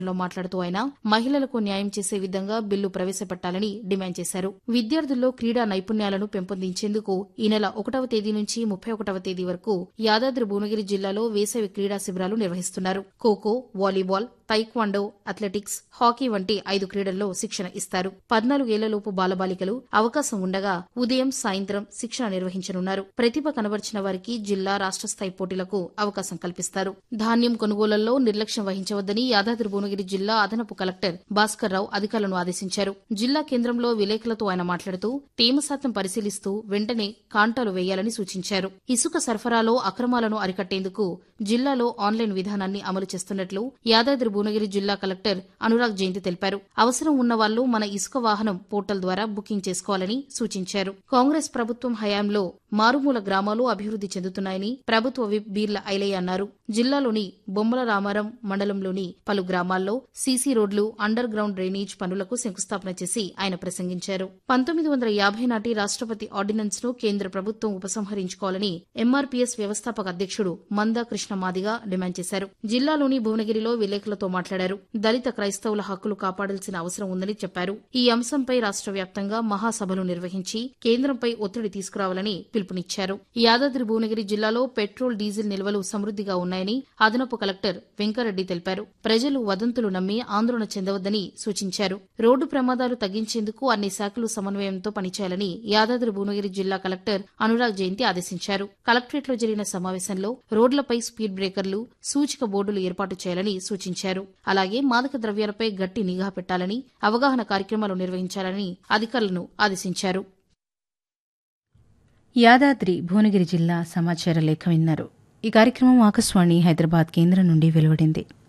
లో మాట్లాడుతూ ఆయన మహిళలకు న్యాయం చేసే విధంగా బిల్లు ప్రవేశపెట్టాలని డిమాండ్ చేశారు విద్యార్థుల్లో క్రీడా నైపుణ్యాలను పెంపొందించేందుకు ఈ నెల ఒకటవ తేదీ నుంచి ముప్పై ఒకటవ తేదీ వరకు యాదాద్రి భువనగిరి జిల్లాలో వేసవి క్రీడా శిబిరాలు నిర్వహిస్తున్నారు kho kho volleyball taekwondo athletics hockey వంటి ఐదు క్రీడల్లో శిక్షణ ఇస్తారు పద్నాలుగేళ్లలోపు బాలబాలికలు అవకాశం ఉండగా ఉదయం సాయంత్రం శిక్షణ నిర్వహించనున్నారు ప్రతిభ కనబర్చిన వారికి జిల్లా రాష్ట్ర స్థాయి పోటీలకు అవకాశం కల్పిస్తారు ధాన్యం కొనుగోళ్లలో నిర్లక్ష్యం వహించవద్దని యాదాద్రి భువనగిరి జిల్లా అదనపు కలెక్టర్ భాస్కర్ రావు అధికారులను ఆదేశించారు జిల్లా కేంద్రంలో విలేకరులతో ఆయన మాట్లాడుతూ తేమ శాతం పరిశీలిస్తూ వెంటనే కాంటాలు వేయాలని సూచించారు ఇసుక సరఫరాలో అక్రమాలను అరికట్టేందుకు జిల్లాలో ఆన్లైన్ విధానాన్ని అమలు చేస్తున్నట్లు యాదాద్రి భువనగిరి జిల్లా కలెక్టర్ అనురాగ్ జయంతి తెలిపారు అవసరం ఉన్న వాళ్లు మన ఇసుక వాహనం పోర్టల్ ద్వారా బుకింగ్ చేసుకోవాలని సూచించారు కాంగ్రెస్ ప్రభుత్వం హయాంలో మారుమూల గ్రామాలు అభివృద్ది చెందుతున్నాయని ప్రభుత్వ విప్ బీర్ల ఐలయ్య అన్నారు జిల్లాలోని బొమ్మల రామారం మండలంలోని పలు గ్రామాల్లో సీసీ రోడ్లు అండర్ గ్రౌండ్ డ్రైనేజ్ పనులకు శంకుస్థాపన చేసి ఆయన ప్రసంగించారు పంతొమ్మిది వందల యాభై నాటి రాష్ట్రపతి ఆర్డినెన్స్ ను కేంద్ర ప్రభుత్వం ఉపసంహరించుకోవాలని ఎంఆర్పీఎస్ వ్యవస్థాపక అధ్యక్షుడు మందా కృష్ణ మాదిగా డిమాండ్ చేశారు జిల్లాలోని భువనగిరిలో విలేకరులతో మాట్లాడారు దళిత క్రైస్తవుల హక్కులు కాపాడాల్సిన అవసరం ఉందని చెప్పారు ఈ అంశంపై రాష్ట్ర వ్యాప్తంగా మహాసభలు నిర్వహించి కేంద్రంపై ఒత్తిడి తీసుకురావాలని పిలుపునిచ్చారు యాదాద్రి భువనగిరి జిల్లాలో పెట్రోల్ డీజిల్ నిల్వలు సమృద్దిగా ఉన్నాయని అదనపు కలెక్టర్ వెంకరెడ్డి తెలిపారు ప్రజలు వదంతులు నమ్మి ఆందోళన చెందవద్దని సూచించారు రోడ్డు ప్రమాదాలు తగ్గించేందుకు అన్ని శాఖలు సమన్వయంతో పనిచేయాలని యాదాద్రి భువనగిరి జిల్లా కలెక్టర్ అనురాగ్ జయంతి ఆదేశించారు కలెక్టరేట్లో జరిగిన సమావేశంలో రోడ్లపై స్పీడ్ బ్రేకర్లు సూచిక బోర్డులు ఏర్పాటు చేయాలని సూచించారు అలాగే మాదక ద్రవ్యాలపై గట్టి నిఘా పెట్టాలని అవగాహన కార్యక్రమాలు నిర్వహించాలని అధికారులను ఆదేశించారు యాదాద్రి భువనగిరి జిల్లా సమాచార లేఖ విన్నారు ఈ కార్యక్రమం ఆకాశవాణి హైదరాబాద్ కేంద్రం నుండి వెలువడింది